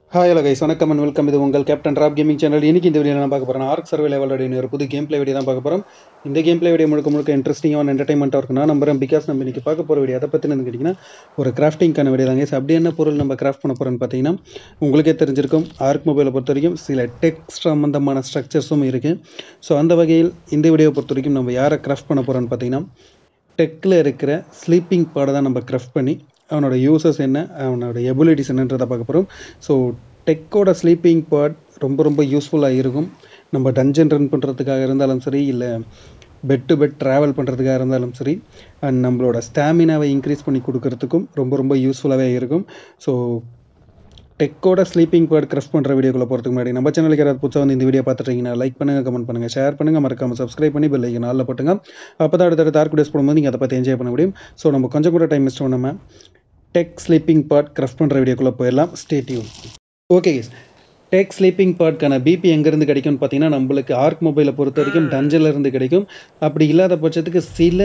hi hello guys வணக்கம் and welcome இது உங்கள் கேப்டன் ராப் கேமிங் சேனல் இன்னைக்கு இந்த வீடியோ நான் பார்க்க போகிறேன் ஆர்க் சர்வே லெவலோட ஒரு புது கேம் பிளே வீடியோ தான் பார்க்க போகிறோம் இந்த கேம் பிளே வீடியோ முழுக்க முழுக்க இன்ட்ரெஸ்டிங்கான என்டர்டைன்மெண்ட்டாக இருக்கும் நான் நம்புறேன் பிகாஸ் நம்ம இன்னைக்கு பார்க்க போகிற வீடியோ அதை பற்றி கேட்டிங்கன்னா ஒரு கிராஃப்டிங்கான வீடியோ தாங்க அப்படி என்ன பொருள் நம்ம கிராஃப்ட் பண்ண போகிறோம்னு பார்த்தீங்கன்னா உங்களுக்கே தெரிஞ்சிருக்கும் ஆர்க் மொபைலை பொறுத்த வரைக்கும் சில டெக்ஸ்ட் சம்பந்தமான ஸ்ட்ரக்சர்ஸும் இருக்குது ஸோ அந்த வகையில் இந்த வீடியோவை பொறுத்த வரைக்கும் நம்ம யாரை கிராஃப்ட் பண்ண போகிறோம்னு பார்த்தீங்கன்னா டெக்கில் இருக்கிற ஸ்லீப்பிங் பாடை தான் நம்ம கிராஃப்ட் பண்ணி அவனோட யூசஸ் என்ன அவனோட எபிலிட்டிஸ் என்னன்றதை பார்க்க போகிறோம் ஸோ டெக்கோட ஸ்லீப்பிங் பாட் ரொம்ப ரொம்ப யூஸ்ஃபுல்லாக இருக்கும் நம்ம டஞ்சன் ரன் பண்ணுறதுக்காக இருந்தாலும் சரி இல்லை பெட் டு பெட் ட்ராவல் பண்ணுறதுக்காக இருந்தாலும் சரி அண்ட் நம்மளோட ஸ்டாமினாவை இன்க்ரீஸ் பண்ணி கொடுக்கறதுக்கும் ரொம்ப ரொம்ப யூஸ்ஃபுல்லாகவே இருக்கும் ஸோ டெக்கோட ஸ்லீப்பிங் பேர்ட் கிராஃப்ட் பண்ணுற வீடியோக்குள்ள போகிறதுக்கு முன்னாடி நம்ம சேனலுக்கு யாராவது புதுசாக வந்து இந்த வீடியோ பார்த்துட்டீங்கன்னா லைக் பண்ணுங்கள் கமெண்ட் பண்ணுங்கள் ஷேர் பண்ணுங்கள் மறக்காமல் சப்ஸ்கிரைப் பண்ணி பெல் ஐக்கன் நாளில் போட்டுங்க அப்போ தான் அடுத்தடுத்த ஆர்க் வீடியோஸ் போடும்போது நீங்கள் அதை பற்றி என்ஜாய் பண்ண முடியும் ஸோ நம்ம கொஞ்சம் கூட டைம் மிஸ் பண்ணாமல் டெக் ஸ்லீப்பிங் பார்ட் கிராஃப்ட் பண்ணுற வீடியோக்குள்ளே போயிடலாம் ஸ்டேட்யூன் ஓகே டேக் ஸ்லீப்பிங் பார்ட்க்கான பிபி எங்கேருந்து கிடைக்கும்னு பார்த்தீங்கன்னா நம்மளுக்கு ஆர்க் மொபைலை பொறுத்த வரைக்கும் டஞ்சனில் இருந்து கிடைக்கும் அப்படி இல்லாத பட்சத்துக்கு சில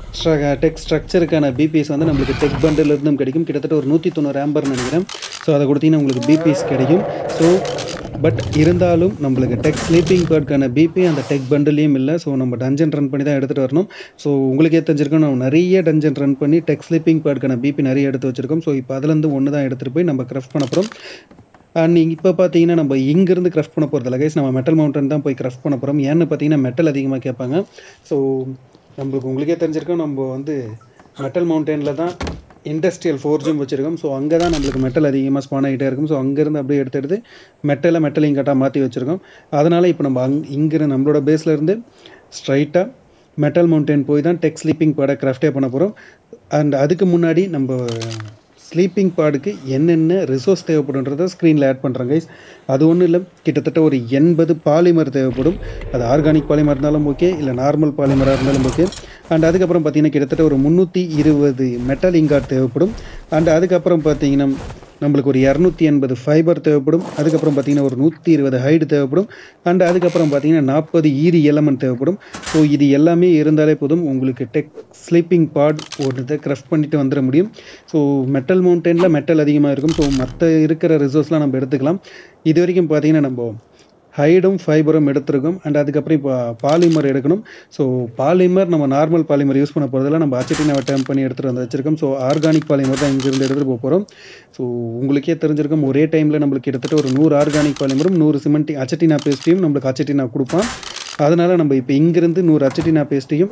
டெக் ஸ்ட்ரக்சருக்கான பிபிஎஸ் வந்து நம்மளுக்கு டெக் பண்டில் இருந்தும் கிடைக்கும் கிட்டத்தட்ட ஒரு நூற்றி தொண்ணூறு ஆம்பர் நினைக்கிறேன் ஸோ அதை கொடுத்தீங்கன்னா உங்களுக்கு பிபிஎஸ் கிடைக்கும் ஸோ பட் இருந்தாலும் நம்மளுக்கு டெக் ஸ்லீப்பிங் பார்ட்க்கான பிபி அந்த டெக் பண்டிலையும் இல்லை ஸோ நம்ம டஞ்சன் ரன் பண்ணி தான் எடுத்துகிட்டு வரணும் ஸோ உங்களுக்கே தெரிஞ்சிருக்கோம் நம்ம நிறைய டஞ்சன் ரன் பண்ணி டெக் ஸ்லீப்பிங் பார்ட்க்கான பிபி நிறைய எடுத்து வச்சிருக்கோம் ஸோ இப்போ அதுலேருந்து ஒன்று தான் எடுத்துகிட்டு போய் நம்ம கிராஃப்ட் பண்ண போகிறோம் அண்ட் இப்போ பார்த்தீங்கன்னா நம்ம இங்கேருந்து கிராஃப்ட் பண்ண போகிறதில்ல கைஸ் நம்ம மெட்டல் மவுண்டன் தான் போய் கிராஃப்ட் பண்ண போகிறோம் ஏன்னு பார்த்தீங்கன்னா மெட்டல் அதிகமாக கேட்பாங்க ஸோ நம்மளுக்கு உங்களுக்கே தெரிஞ்சிருக்கோம் நம்ம வந்து மெட்டல் மவுண்டனில் தான் இண்டஸ்ட்ரியல் ஃபோர்ஜும் வச்சுருக்கோம் ஸோ அங்கே தான் நம்மளுக்கு மெட்டல் அதிகமாக ஸ்பான் ஆகிட்டே இருக்கும் ஸோ அங்கேருந்து அப்படியே எடுத்து எடுத்து மெட்டலை மெட்டல் இங்கட்டாக மாற்றி வச்சுருக்கோம் அதனால் இப்போ நம்ம அங் இங்கிருந்து நம்மளோட பேஸ்லேருந்து ஸ்ட்ரைட்டாக மெட்டல் மவுண்டன் போய் தான் டெக் ஸ்லீப்பிங் பாடை கிராஃப்டே பண்ண போகிறோம் அண்ட் அதுக்கு முன்னாடி நம்ம ஸ்லீப்பிங் பாடுக்கு என்னென்ன ரிசோர்ஸ் தேவைப்படுன்றதை ஸ்க்ரீனில் ஆட் பண்ணுறேன் கைஸ் அது ஒன்றும் இல்லை கிட்டத்தட்ட ஒரு எண்பது பாலிமர் தேவைப்படும் அது ஆர்கானிக் பாலிமர் இருந்தாலும் ஓகே இல்லை நார்மல் பாலிமராக இருந்தாலும் ஓகே அண்ட் அதுக்கப்புறம் பார்த்தீங்கன்னா கிட்டத்தட்ட ஒரு முந்நூற்றி இருபது மெட்டல் இங்காட் தேவைப்படும் அண்ட் அதுக்கப்புறம் பார்த்தீங்கன்னா நம்மளுக்கு ஒரு இரநூத்தி எண்பது ஃபைபர் தேவைப்படும் அதுக்கப்புறம் பார்த்தீங்கன்னா ஒரு நூற்றி இருபது ஹைடு தேவைப்படும் அண்ட் அதுக்கப்புறம் பார்த்தீங்கன்னா நாற்பது ஈரி எலமெண்ட் தேவைப்படும் ஸோ இது எல்லாமே இருந்தாலே போதும் உங்களுக்கு டெக் ஸ்லீப்பிங் பாட் ஒரு இதை கிராஃப்ட் பண்ணிட்டு வந்துட முடியும் ஸோ மெட்டல் மவுண்டனில் மெட்டல் அதிகமாக இருக்கும் ஸோ மற்ற இருக்கிற ரிசோர்ஸ்லாம் நம்ம எடுத்துக்கலாம் இது வரைக்கும் பார்த்தீங்கன்னா நம்ம ஹைடும் ஃபைபரும் எடுத்துருக்கோம் அண்ட் அதுக்கப்புறம் இப்போ பாலிமர் எடுக்கணும் ஸோ பாலிமர் நம்ம நார்மல் பாலிமர் யூஸ் பண்ண போகிறதில்ல நம்ம அச்சட்டினாவை டேம் பண்ணி எடுத்துகிட்டு வந்து வச்சிருக்கோம் ஸோ ஆர்கானிக் பாலிமர் தான் இங்கேருந்து எடுத்துகிட்டு போக போகிறோம் ஸோ உங்களுக்கே தெரிஞ்சிருக்கும் ஒரே டைமில் நம்மளுக்கு கிட்டத்தட்ட ஒரு நூறு ஆர்கானிக் பாலிமரும் நூறு சிமெண்ட் அச்சட்டினா பேஸ்ட்டையும் நம்மளுக்கு அச்சட்டினா கொடுப்பான் அதனால் நம்ம இப்போ இங்கேருந்து நூறு அச்சட்டினா பேஸ்ட்டையும்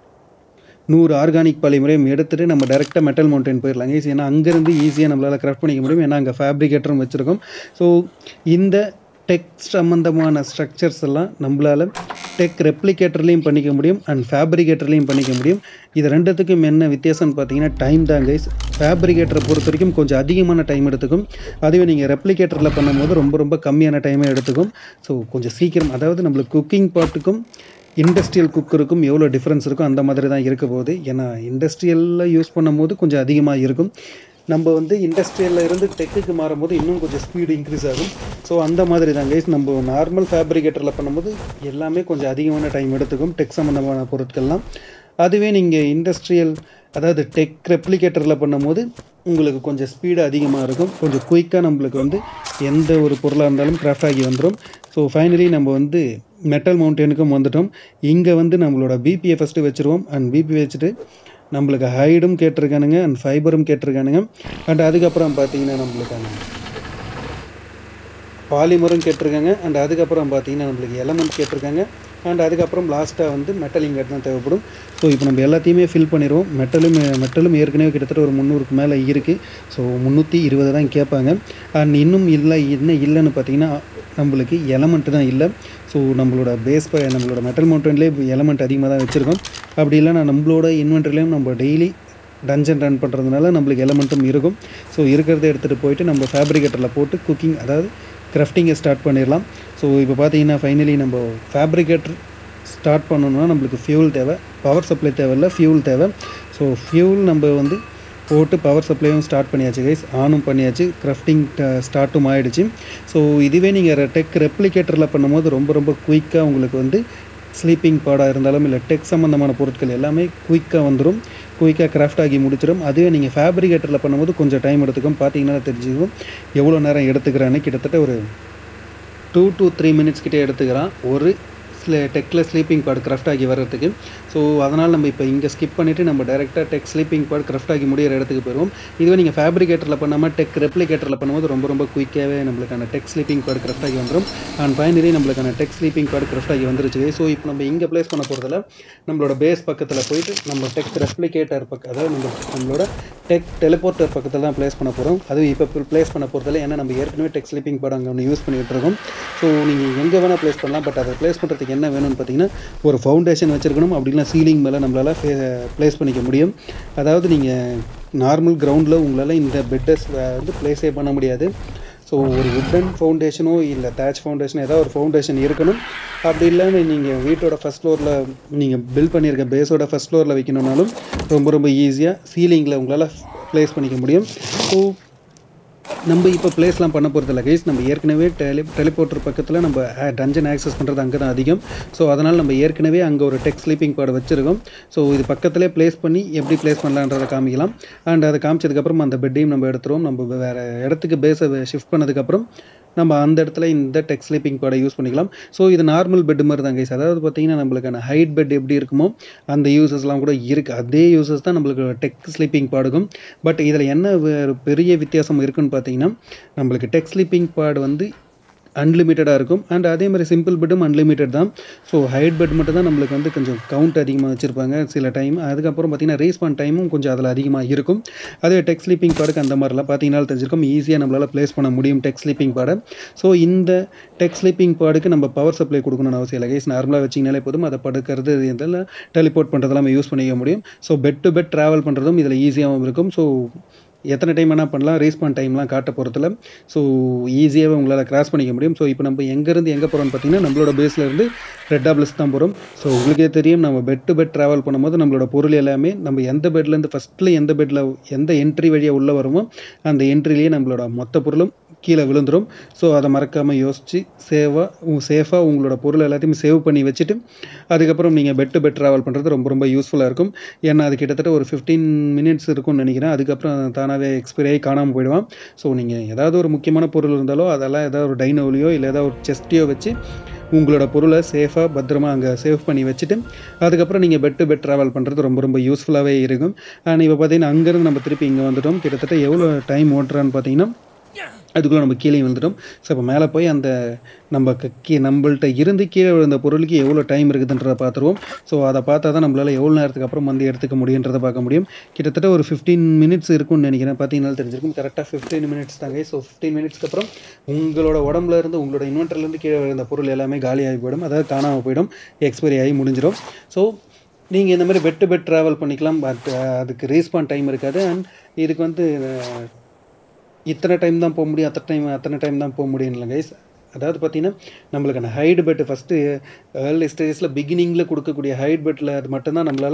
நூறு ஆர்கானிக் பாலிமரையும் எடுத்துகிட்டு நம்ம டேரெக்டாக மெட்டல் மவுண்டன் போயிடலாம் ஈஸி ஏன்னா அங்கேருந்து ஈஸியாக நம்மளால் கிராஃப்ட் பண்ணிக்க முடியும் ஏன்னா அங்கே ஃபேப்ரிகேட்டரும் வச்சுருக்கோம் ஸோ இந்த டெக் சம்மந்தமான ஸ்ட்ரக்சர்ஸ் எல்லாம் நம்மளால் டெக் ரெப்ளிகேட்டர்லேயும் பண்ணிக்க முடியும் அண்ட் ஃபேப்ரிகேட்டர்லேயும் பண்ணிக்க முடியும் இது ரெண்டுத்துக்கும் என்ன வித்தியாசம்னு பார்த்தீங்கன்னா டைம் தான் கைஸ் ஃபேப்ரிகேட்டரை பொறுத்த வரைக்கும் கொஞ்சம் அதிகமான டைம் எடுத்துக்கும் அதுவே நீங்கள் ரெப்ளிகேட்டரில் பண்ணும்போது ரொம்ப ரொம்ப கம்மியான டைமே எடுத்துக்கும் ஸோ கொஞ்சம் சீக்கிரம் அதாவது நம்மளுக்கு குக்கிங் பாட்டுக்கும் இண்டஸ்ட்ரியல் குக்கருக்கும் எவ்வளோ டிஃப்ரென்ஸ் இருக்கும் அந்த மாதிரி தான் இருக்க போகுது ஏன்னா இண்டஸ்ட்ரியலில் யூஸ் பண்ணும்போது கொஞ்சம் அதிகமாக இருக்கும் நம்ம வந்து இண்டஸ்ட்ரியலில் இருந்து டெக்குக்கு மாறும்போது இன்னும் கொஞ்சம் ஸ்பீடு இன்க்ரீஸ் ஆகும் ஸோ அந்த மாதிரி தான் கைஸ் நம்ம நார்மல் ஃபேப்ரிகேட்டரில் பண்ணும்போது எல்லாமே கொஞ்சம் அதிகமான டைம் எடுத்துக்கும் டெக் சம்மந்தமான பொருட்கள்லாம் அதுவே நீங்கள் இண்டஸ்ட்ரியல் அதாவது டெக் ரெப்ளிகேட்டரில் பண்ணும்போது உங்களுக்கு கொஞ்சம் ஸ்பீடு அதிகமாக இருக்கும் கொஞ்சம் குயிக்காக நம்மளுக்கு வந்து எந்த ஒரு பொருளாக இருந்தாலும் கிராஃப்ட் ஆகி வந்துடும் ஸோ ஃபைனலி நம்ம வந்து மெட்டல் மவுண்டனுக்கும் வந்துட்டோம் இங்கே வந்து நம்மளோட பிபியை ஃபஸ்ட்டு வச்சுருவோம் அண்ட் பிபி வச்சுட்டு நம்மளுக்கு ஹைடும் கேட்டிருக்கானுங்க அண்ட் ஃபைபரும் கேட்டிருக்கானுங்க அண்ட் அதுக்கப்புறம் பார்த்தீங்கன்னா நம்மளுக்கான பாலிமரும் கேட்டிருக்காங்க அண்ட் அதுக்கப்புறம் பார்த்தீங்கன்னா நம்மளுக்கு எலமெண்ட் கேட்டிருக்காங்க அண்ட் அதுக்கப்புறம் லாஸ்ட்டாக வந்து மெட்டல் இங்கட் தான் தேவைப்படும் ஸோ இப்போ நம்ம எல்லாத்தையுமே ஃபில் பண்ணிடுவோம் மெட்டலும் மெட்டலும் ஏற்கனவே கிட்டத்தட்ட ஒரு முந்நூறுக்கு மேலே இருக்குது ஸோ முந்நூற்றி இருபது தான் கேட்பாங்க அண்ட் இன்னும் இல்லை என்ன இல்லைன்னு பார்த்தீங்கன்னா நம்மளுக்கு எலமெண்ட் தான் இல்லை ஸோ நம்மளோட பேஸ் நம்மளோட மெட்டல் மவுண்டன்லேயே எலமெண்ட் அதிகமாக தான் வச்சுருக்கோம் அப்படி இல்லைனா நம்மளோட இன்வென்ட்ரிலையும் நம்ம டெய்லி டஞ்சன் ரன் பண்ணுறதுனால நம்மளுக்கு எலமெண்ட்டும் இருக்கும் ஸோ இருக்கிறத எடுத்துகிட்டு போயிட்டு நம்ம ஃபேப்ரிகேட்டரில் போட்டு குக்கிங் அதாவது கிராஃப்டிங்கை ஸ்டார்ட் பண்ணிடலாம் ஸோ இப்போ பார்த்தீங்கன்னா ஃபைனலி நம்ம ஃபேப்ரிகேட்டர் ஸ்டார்ட் பண்ணணும்னா நம்மளுக்கு ஃபியூல் தேவை பவர் சப்ளை தேவையில்ல ஃபியூல் தேவை ஸோ ஃபியூல் நம்ம வந்து போட்டு பவர் சப்ளையும் ஸ்டார்ட் பண்ணியாச்சு கைஸ் ஆனும் பண்ணியாச்சு கிராஃப்டிங் ஸ்டார்ட்டும் ஆகிடுச்சு ஸோ இதுவே நீங்கள் டெக் ரெப்ளிகேட்டரில் பண்ணும்போது ரொம்ப ரொம்ப குயிக்காக உங்களுக்கு வந்து ஸ்லீப்பிங் பாடாக இருந்தாலும் இல்லை டெக் சம்மந்தமான பொருட்கள் எல்லாமே குயிக்காக வந்துடும் குயிக்காக கிராஃப்ட் ஆகி முடிச்சிடும் அதுவே நீங்கள் ஃபேப்ரிகேட்டரில் பண்ணும்போது கொஞ்சம் டைம் எடுத்துக்கும் பார்த்தீங்கன்னா தெரிஞ்சுக்கும் எவ்வளோ நேரம் எடுத்துக்கிறேன்னு கிட்டத்தட்ட ஒரு டூ டு த்ரீ மினிட்ஸ் கிட்டே எடுத்துக்கிறான் ஒரு ஸ்லே டெக்கில் ஸ்லீப்பிங் பாட் கிராஃப்ட் ஆகி வர்றதுக்கு ஸோ அதனால் நம்ம இப்போ இங்கே ஸ்கிப் பண்ணிவிட்டு நம்ம டேரெக்டாக டெக் ஸ்லீப்பிங் பாட் கிராஃப்ட் ஆகி முடிகிற இடத்துக்கு போயிடுவோம் இதுவே நீங்கள் ஃபேப்ரிகேட்டரில் பண்ணாமல் டெக் ரெப்ளிகேட்டரில் பண்ணும்போது ரொம்ப ரொம்ப குயிக்காகவே நம்மளுக்கான டெக் ஸ்லீப்பிங் பாட் கிராஃப்ட் ஆகி வந்துடும் அண்ட் ஃபைனலி நம்மளுக்கான டெக் ஸ்லீப்பிங் பாட் கிராஃப்ட் ஆகி வந்துருச்சு ஸோ இப்போ நம்ம இங்கே ப்ளேஸ் பண்ண போகிறதுல நம்மளோட பேஸ் பக்கத்தில் போயிட்டு நம்ம டெக் ரெப்ளிகேட்டர் பக்கம் அதாவது நம்ம நம்மளோட டெக் டெலிபோர்ட்டர் பக்கத்தில் தான் ப்ளேஸ் பண்ண போகிறோம் அதுவும் இப்போ ப்ளேஸ் பண்ண போகிறதுல ஏன்னா நம்ம ஏற்கனவே டெக் ஸ்லீப்பிங் பாட் அங்கே ஒன்று யூஸ் பண்ணிகிட்டு இருக்கோம் ஸோ நீங்கள் எங்கே வேணால் ப்ளேஸ் பண்ணலாம் பட் அதை ப்ளேஸ் பண்ணுறதுக்கு என்ன வேணும்னு பார்த்தீங்கன்னா ஒரு ஃபவுண்டேஷன் வச்சுருக்கணும் அப்படின்னா சீலிங் மேலே நம்மளால் ப்ளேஸ் பண்ணிக்க முடியும் அதாவது நீங்கள் நார்மல் கிரவுண்டில் உங்களால் இந்த பெட்டை வந்து ப்ளேஸே பண்ண முடியாது ஸோ ஒரு உட்டன் ஃபவுண்டேஷனோ இல்லை தேட்ச் ஃபவுண்டேஷனோ ஏதாவது ஒரு ஃபவுண்டேஷன் இருக்கணும் அப்படி இல்லைன்னு நீங்கள் வீட்டோட ஃபஸ்ட் ஃப்ளோரில் நீங்கள் பில்ட் பண்ணியிருக்க பேஸோட ஃபஸ்ட் ஃப்ளோரில் வைக்கணுன்னாலும் ரொம்ப ரொம்ப ஈஸியாக சீலிங்கில் உங்களால் ப்ளேஸ் பண்ணிக்க முடியும் ஸோ நம்ம இப்போ ப்ளேஸ்லாம் பண்ண போகிறதில்ல கைஸ் நம்ம ஏற்கனவே டெலி டெலிபோர்ட்டர் பக்கத்தில் நம்ம டஞ்சன் ஆக்சஸ் பண்ணுறது அங்கே தான் அதிகம் ஸோ அதனால் நம்ம ஏற்கனவே அங்கே ஒரு டெக் ஸ்லீப்பிங் பாடு வச்சுருக்கோம் ஸோ இது பக்கத்துலேயே ப்ளேஸ் பண்ணி எப்படி ப்ளேஸ் பண்ணலான்றதை காமிக்கலாம் அண்ட் அதை காமிச்சதுக்கப்புறம் அந்த பெட்டையும் நம்ம எடுத்துருவோம் நம்ம வேறு இடத்துக்கு பேஸை ஷிஃப்ட் பண்ணதுக்கப்புறம் நம்ம அந்த இடத்துல இந்த டெக் ஸ்லீப்பிங் பாடை யூஸ் பண்ணிக்கலாம் ஸோ இது நார்மல் பெட் மாதிரி தான் கைஸ் அதாவது பார்த்தீங்கன்னா நம்மளுக்கான ஹைட் பெட் எப்படி இருக்குமோ அந்த யூசஸ்லாம் கூட இருக்குது அதே யூசஸ் தான் நம்மளுக்கு டெக் ஸ்லீப்பிங் பாடுக்கும் பட் இதில் என்ன வேறு பெரிய வித்தியாசம் இருக்குன்னு பார்த்தீங்கன்னா நம்மளுக்கு டெக் ஸ்லீப்பிங் பாடு வந்து அன்லிமிட்டடாக இருக்கும் அண்ட் அதே மாதிரி சிம்பிள் பெட்டும் அன்லிமிட்டட் தான் ஸோ ஹைட் பெட் மட்டும் தான் நம்மளுக்கு வந்து கொஞ்சம் கவுண்ட் அதிகமாக வச்சுருப்பாங்க சில டைம் அதுக்கப்புறம் பார்த்தீங்கன்னா ரீஸ்பான் டைமும் கொஞ்சம் அதில் அதிகமாக இருக்கும் அதே டெக் ஸ்லீப்பிங் பாடுக்கு அந்த மாதிரிலாம் பார்த்தீங்கன்னா தெரிஞ்சிருக்கும் ஈஸியாக நம்மளால் ப்ளேஸ் பண்ண முடியும் டெக் ஸ்லீப்பிங் பாடை ஸோ இந்த டெக் ஸ்லீப்பிங் பாடுக்கு நம்ம பவர் சப்ளை கொடுக்கணும்னு அவசியம் இல்லை கைஸ் நார்மலாக வச்சிங்கனாலே போதும் அதை படுக்கிறது இதெல்லாம் டெலிபோர்ட் பண்ணுறதெல்லாம் நம்ம யூஸ் பண்ணிக்க முடியும் so bed to bed travel பண்ணுறதும் இதில் ஈஸியாகவும் இருக்கும் ஸோ எத்தனை டைம் வேணால் பண்ணலாம் ரீஸ்பான் டைம்லாம் காட்ட போகிறதுல ஸோ ஈஸியாகவே உங்களால் கிராஸ் பண்ணிக்க முடியும் ஸோ இப்போ நம்ம எங்கேருந்து எங்கே போகிறோம்னு பார்த்தீங்கன்னா நம்மளோட பேஸில் இருந்து ரெட் ஆப்லஸ் தான் போகிறோம் ஸோ உங்களுக்கே தெரியும் நம்ம பெட் டு பெட் ட்ராவல் பண்ணும்போது நம்மளோட பொருள் எல்லாமே நம்ம எந்த பெட்லேருந்து ஃபஸ்ட்டில் எந்த பெட்டில் எந்த என்ட்ரி வழியாக உள்ளே வருமோ அந்த என்ட்ரிலேயே நம்மளோட மொத்த பொருளும் கீழே விழுந்துடும் ஸோ அதை மறக்காமல் யோசித்து சேவாக சேஃபாக உங்களோட பொருள் எல்லாத்தையும் சேவ் பண்ணி வச்சுட்டு அதுக்கப்புறம் நீங்கள் பெட் டு பெட் ட்ராவல் பண்ணுறது ரொம்ப ரொம்ப யூஸ்ஃபுல்லாக இருக்கும் ஏன்னா அது கிட்டத்தட்ட ஒரு ஃபிஃப்டீன் மினிட்ஸ் இருக்கும்னு நினைக்கிறேன் அதுக்கப்புறம் தானாகவே எக்ஸ்பைரி ஆகி காணாமல் போயிடுவான் ஸோ நீங்கள் ஏதாவது ஒரு முக்கியமான பொருள் இருந்தாலோ அதெல்லாம் ஏதாவது ஒரு டைனோவிலையோ இல்லை ஏதாவது ஒரு செஸ்ட்டையோ வச்சு உங்களோட பொருளை சேஃபாக பத்திரமா அங்கே சேவ் பண்ணி வச்சுட்டு அதுக்கப்புறம் நீங்கள் பெட் டு பெட் ட்ராவல் பண்ணுறது ரொம்ப ரொம்ப யூஸ்ஃபுல்லாகவே இருக்கும் அண்ட் இப்போ பார்த்தீங்கன்னா அங்கேருந்து நம்ம திருப்பி இங்கே வந்துட்டோம் கிட்டத்தட்ட எவ்வளோ டைம் ஓட்டுறான்னு பார்த்தீங்கன்னா அதுக்குள்ளே நம்ம கீழே விழுந்துட்டோம் ஸோ இப்போ மேலே போய் அந்த நம்ம கீ நம்மள்ட்ட இருந்து கீழே விழுந்த பொருளுக்கு எவ்வளோ டைம் இருக்குதுன்றதை பார்த்துருவோம் ஸோ அதை பார்த்தா தான் நம்மளால் எவ்வளோ நேரத்துக்கு அப்புறம் வந்து எடுத்துக்க முடியுன்றதை பார்க்க முடியும் கிட்டத்தட்ட ஒரு ஃபிஃப்டீன் மினிட்ஸ் இருக்கும்னு நினைக்கிறேன் பார்த்தீங்கன்னா தெரிஞ்சிருக்கும் கரெக்டாக ஃபிஃப்டீன் மினிட்ஸ் தாங்க ஸோ ஃபிஃப்டீன் மினிட்ஸ்க்கு அப்புறம் உங்களோட உடம்புல இருந்து உங்களோட இன்வெர்ட்டர்லேருந்து கீழே விழுந்த பொருள் எல்லாமே காலியாகி போயிடும் அதாவது காணாமல் போயிடும் எக்ஸ்பைரி ஆகி முடிஞ்சிடும் ஸோ நீங்கள் இந்த மாதிரி பெட் டு பெட் ட்ராவல் பண்ணிக்கலாம் பட் அதுக்கு ரீஸ்பான் டைம் இருக்காது அண்ட் இதுக்கு வந்து இத்தனை டைம் தான் போக முடியும் அத்தனை டைம் அத்தனை டைம் தான் போக முடியும் இல்லை கைஸ் அதாவது பார்த்தீங்கன்னா நம்மளுக்கு அந்த ஹைட் பெட் ஃபஸ்ட்டு ஏர்லி ஸ்டேஜஸில் பிகினிங்கில் கொடுக்கக்கூடிய ஹைட் பெட்டில் அது மட்டும்தான் நம்மளால்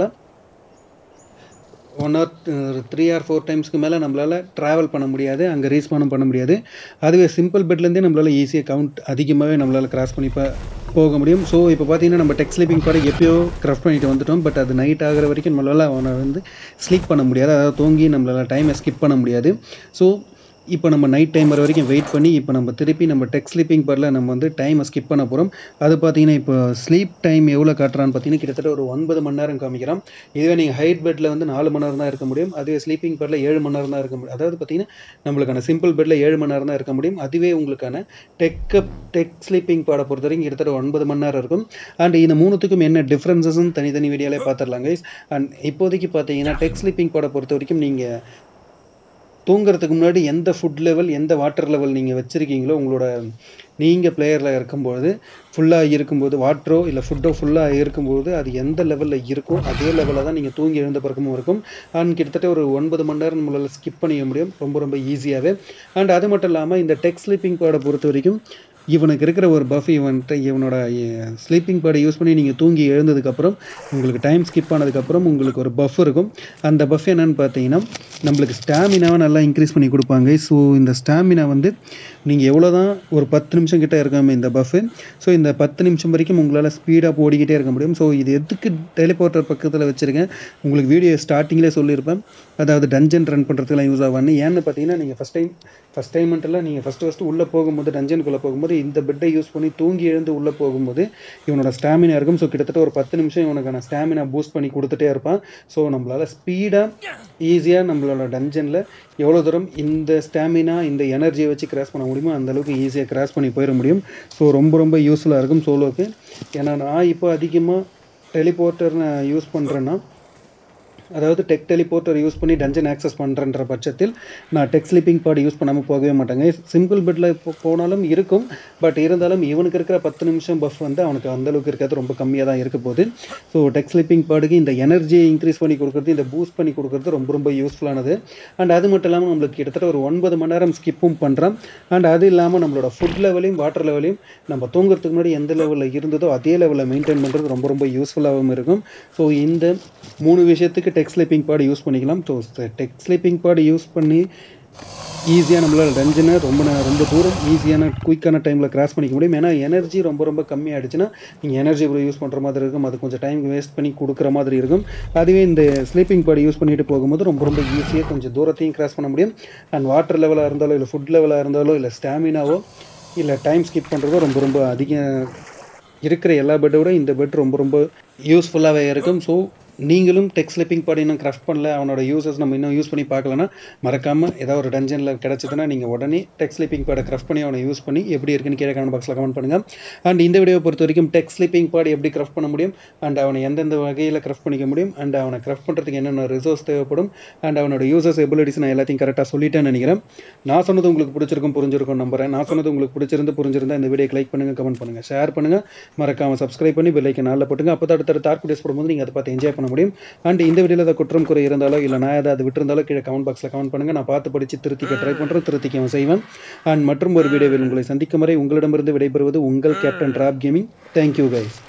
one or three or four டைம்ஸ்க்கு மேலே நம்மளால் ட்ராவல் பண்ண முடியாது அங்கே ரீஸ்பானும் பண்ண முடியாது அதுவே சிம்பிள் பெட்லேருந்தே நம்மளால் ஈஸியாக கவுண்ட் அதிகமாகவே நம்மளால் கிராஸ் பண்ணி ப போக முடியும் ஸோ இப்போ பார்த்தீங்கன்னா நம்ம டெக் ஸ்லீப்பிங் பாடு எப்பயோ கிராஃப்ட் பண்ணிட்டு வந்துட்டோம் பட் அது நைட் ஆகிற வரைக்கும் நம்மளால் அவனை வந்து ஸ்லீப் பண்ண முடியாது அதாவது தூங்கி நம்மளால் டைமை ஸ்கிப் பண்ண முடியாது ஸோ இப்போ நம்ம நைட் டைம் வர வரைக்கும் வெயிட் பண்ணி இப்போ நம்ம திருப்பி நம்ம டெக் ஸ்லீப்பிங் பாரில் நம்ம வந்து டைமை ஸ்கிப் பண்ண போகிறோம் அது பார்த்தீங்கன்னா இப்போ ஸ்லீப் டைம் எவ்வளோ காட்டுறான்னு பார்த்தீங்கன்னா கிட்டத்தட்ட ஒரு ஒன்பது மணி நேரம் காமிக்கிறோம் இதுவே நீங்கள் ஹைட் பெட்டில் வந்து நாலு மணி நேரம் தான் இருக்க முடியும் அதுவே ஸ்லீப்பிங் பாரில் ஏழு மணி நேரம் தான் இருக்க முடியும் அதாவது பார்த்தீங்கன்னா நம்மளுக்கான சிம்பிள் பெட்டில் ஏழு மணி நேரம் தான் இருக்க முடியும் அதுவே உங்களுக்கான டெக்கப் டெக் ஸ்லீப்பிங் பாடை பொறுத்த வரைக்கும் கிட்டத்தட்ட ஒன்பது மணி நேரம் இருக்கும் அண்ட் இந்த மூணுத்துக்கும் என்ன டிஃப்ரென்சஸும் தனித்தனி வீடியோலே பார்த்துடலாம் கைஸ் அண்ட் இப்போதைக்கு பார்த்தீங்கன்னா டெக் ஸ்லீப்பிங் பாடை பொறுத்த வரைக்கும் நீங்கள் தூங்குறதுக்கு முன்னாடி எந்த ஃபுட் லெவல் எந்த வாட்டர் லெவல் நீங்கள் வச்சுருக்கீங்களோ உங்களோட நீங்கள் பிளேயரில் இருக்கும்போது ஃபுல்லாக இருக்கும்போது வாட்டரோ இல்லை ஃபுட்டோ ஃபுல்லாக இருக்கும்போது அது எந்த லெவலில் இருக்கோ அதே லெவலில் தான் நீங்கள் தூங்கி எழுந்த பிறக்கமும் இருக்கும் அண்ட் கிட்டத்தட்ட ஒரு ஒன்பது மணி நேரம் நம்மளால் ஸ்கிப் பண்ணிக்க முடியும் ரொம்ப ரொம்ப ஈஸியாகவே அண்ட் அது மட்டும் இல்லாமல் இந்த டெக் ஸ்லீப்பிங் பாடை பொறுத்த வரைக்கும் இவனுக்கு இருக்கிற ஒரு பஃப் இவன்கிட்ட இவனோட ஸ்லீப்பிங் பேடை யூஸ் பண்ணி நீங்கள் தூங்கி எழுந்ததுக்கப்புறம் உங்களுக்கு டைம் ஸ்கிப் ஆனதுக்கப்புறம் உங்களுக்கு ஒரு பஃப் இருக்கும் அந்த பஃப் என்னன்னு பார்த்தீங்கன்னா நம்மளுக்கு ஸ்டாமினாவை நல்லா இன்க்ரீஸ் பண்ணி கொடுப்பாங்க ஸோ இந்த ஸ்டாமினா வந்து நீங்கள் எவ்வளோ தான் ஒரு பத்து நிமிஷம் கிட்ட இருக்காம இந்த பஃப்பு ஸோ இந்த பத்து நிமிஷம் வரைக்கும் உங்களால் ஸ்பீடாக ஓடிக்கிட்டே இருக்க முடியும் ஸோ இது எதுக்கு டெலிபோர்ட்டர் பக்கத்தில் வச்சுருக்கேன் உங்களுக்கு வீடியோ ஸ்டார்டிங்லேயே சொல்லியிருப்பேன் அதாவது டஞ்சன் ரன் பண்ணுறதுக்குலாம் யூஸ் ஆகான்னு ஏன்னு பார்த்தீங்கன்னா நீங்கள் ஃபஸ்ட் டைம் ஃபஸ்ட் டைம் மட்டும் நீங்கள் ஃபஸ்ட்டு ஃபஸ்ட்டு உள்ளே போகும்போது டஞ்சனுக்குள்ளே போகும்போது இந்த பெட்டை யூஸ் பண்ணி தூங்கி எழுந்து உள்ளே போகும்போது இவனோட ஸ்டாமினா இருக்கும் ஸோ கிட்டத்தட்ட ஒரு பத்து நிமிஷம் இவனுக்கான ஸ்டாமினா பூஸ்ட் பண்ணி கொடுத்துட்டே இருப்பான் ஸோ நம்மளால் ஸ்பீடாக ஈஸியாக நம்மளோட டஞ்சனில் எவ்வளோ தூரம் இந்த ஸ்டாமினா இந்த எனர்ஜியை வச்சு கிராஸ் பண்ண முடியுமோ அந்த அளவுக்கு ஈஸியாக கிராஸ் பண்ணி போயிட முடியும் ஸோ ரொம்ப ரொம்ப யூஸ்ஃபுல்லாக இருக்கும் சோலோக்கு ஏன்னா நான் இப்போ அதிகமாக டெலிபோர்ட்டர் நான் யூஸ் பண்ணுறேன்னா அதாவது டெக் டெலிபோர்ட்டர் யூஸ் பண்ணி டஞ்சன் ஆக்சஸ் பண்ணுறன்ற பட்சத்தில் நான் டெக் ஸ்லீப்பிங் பாட் யூஸ் பண்ணாமல் போகவே மாட்டேங்க சிம்பிள் பெட்டில் இப்போ போனாலும் இருக்கும் பட் இருந்தாலும் இவனுக்கு இருக்கிற பத்து நிமிஷம் பஃப் வந்து அவனுக்கு அந்தளவுக்கு இருக்காது ரொம்ப கம்மியாக தான் இருக்க போகுது ஸோ டெக் ஸ்லீப்பிங் பாடுக்கு இந்த எனர்ஜியை இன்க்ரீஸ் பண்ணி கொடுக்குறது இந்த பூஸ்ட் பண்ணி கொடுக்குறது ரொம்ப ரொம்ப யூஸ்ஃபுல்லானது அண்ட் அது மட்டும் இல்லாமல் நம்மளுக்கு கிட்டத்தட்ட ஒரு ஒன்பது மணி நேரம் ஸ்கிப்பும் பண்ணுறோம் அண்ட் அது இல்லாமல் நம்மளோட ஃபுட் லெவலையும் வாட்டர் லெவலையும் நம்ம தூங்குறதுக்கு முன்னாடி எந்த லெவலில் இருந்ததோ அதே லெவலில் மெயின்டைன் பண்ணுறது ரொம்ப ரொம்ப யூஸ்ஃபுல்லாகவும் இருக்கும் ஸோ இந்த மூணு விஷயத்துக்கு டெக் ஸ்லீப்பிங் பாட் யூஸ் பண்ணிக்கலாம் so Tek sleeping pod use பண்ணி ஈஸியாக நம்மளால் டஞ்சனை ரொம்ப நே- ரொம்ப தூரம் ஈஸியான குயிக்கான டைமில் கிராஸ் பண்ணிக்க முடியும் ஏன்னா எனர்ஜி ரொம்ப ரொம்ப கம்மியாகிடுச்சுன்னா நீங்கள் எனர்ஜி இவ்வளோ யூஸ் பண்ணுற மாதிரி இருக்கும் அது கொஞ்சம் டைம் வேஸ்ட் பண்ணி கொடுக்குற மாதிரி இருக்கும் அதுவே இந்த ஸ்லீப்பிங் பாடி யூஸ் பண்ணிட்டு போகும்போது ரொம்ப ரொம்ப ஈஸியாக கொஞ்சம் தூரத்தையும் கிராஸ் பண்ண முடியும் அண்ட் வாட்டர் லெவலாக இருந்தாலோ இல்லை ஃபுட் லெவலாக இருந்தாலோ இல்லை ஸ்டாமினாவோ இல்லை டைம் ஸ்கிப் பண்ணுறதோ ரொம்ப ரொம்ப அதிக இருக்கிற எல்லா பெட்டை விட இந்த பெட் ரொம்ப ரொம்ப யூஸ்ஃபுல்லாகவே இருக்கும் ஸோ நீங்களும் டெக் ஸ்லிப்பிங் பாடி இன்னும் கிராஃப்ட் பண்ணல அவனோட யூசஸ் நம்ம இன்னும் யூஸ் பண்ணி பார்க்கலன்னா மறக்காமல் ஏதாவது ஒரு டஞ்சனில் கிடச்சிதுன்னா நீங்கள் உடனே டெக் ஸ்லிப்பிங் பாடை கிராஃப்ட் பண்ணி அவனை யூஸ் பண்ணி எப்படி இருக்குன்னு கீழே கமெண்ட் பாக்ஸில் கமெண்ட் பண்ணுங்கள் அண்ட் இந்த வீடியோ பொறுத்த வரைக்கும் டெக் ஸ்லிப்பிங் பாடி எப்படி கிராஃப்ட் பண்ண முடியும் அண்ட் அவனை எந்தெந்த வகையில் கிராஃப்ட் பண்ணிக்க முடியும் அண்ட் அவனை கிராஃப்ட் பண்ணுறதுக்கு என்னென்ன ரிசோர்ஸ் தேவைப்படும் அண்ட் அவனோட யூசஸ் எபிலிட்டிஸ் நான் எல்லாத்தையும் கரெக்டாக சொல்லிட்டேன்னு நினைக்கிறேன் நான் சொன்னது உங்களுக்கு பிடிச்சிருக்கும் புரிஞ்சிருக்கும் நம்புறேன் நான் சொன்னது உங்களுக்கு பிடிச்சிருந்து புரிஞ்சிருந்தா இந்த வீடியோக்கு லைக் பண்ணுங்க கமெண்ட் பண்ணுங்க ஷேர் பண்ணுங்க மறக்காம சப்ஸ்கிரைப் பண்ணி பெல் ஐக்கன் நாளில் போட்டுங்க அப்போ அடுத்த டார்க் வீடியோஸ் போடும்போது நீங்கள் அதை பார்த்து என்ஜாய் பண்ண முடியும் அண்ட் இந்த வீடியோவில் ஏதாவது குற்றம் குறை இருந்தாலோ இல்லை நான் ஏதாவது விட்டுருந்தாலோ கீழே கமெண்ட் பாக்ஸில் கமெண்ட் பண்ணுங்க நான் பார்த்து படித்து திருத்திக்க ட்ரை பண்ணுறேன் திருத்திக்க செய்வேன் அண்ட் மற்றும் ஒரு வீடியோவில் உங்களை சந்திக்கும் வரை உங்களிடமிருந்து விடைபெறுவது உங்கள் captain Rob gaming thank you guys